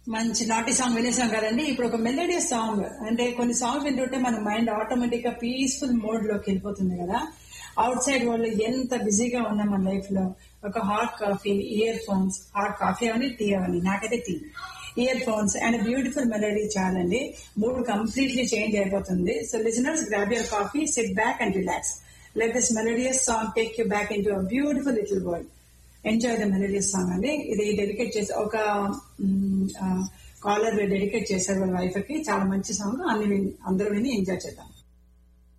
మంచి నాటి సాంగ్ వినేసాం కదండి ఇప్పుడు ఒక మెలోడియస్ సాంగ్ అంటే కొన్ని సాంగ్స్ వింటుంటే మన మైండ్ ఆటోమేటిక్ గా పీస్ఫుల్ మోడ్ లోకి వెళ్ళిపోతుంది కదా అవుట్ సైడ్ వాళ్ళు ఎంత బిజీగా ఉన్నాం మన లైఫ్ లో ఒక hot coffee earphones hot coffee అవని టీ అవని నాకైతే tea earphones and beautiful melody చాలండి మూడ్ కంప్లీట్లీ చేంజ్ అయిపోతుంది so listeners grab your coffee sit back and relax let this melodious song take you back into beautiful little world enjoy the melodious song అండి ఇది dedicate చేసి ఒక caller dedicate చేశారు వాళ్ళ wife కి చాలా మంచి సాంగ్ అన్ని విని- అందరూ విని ఎంజాయ్ చేద్దాం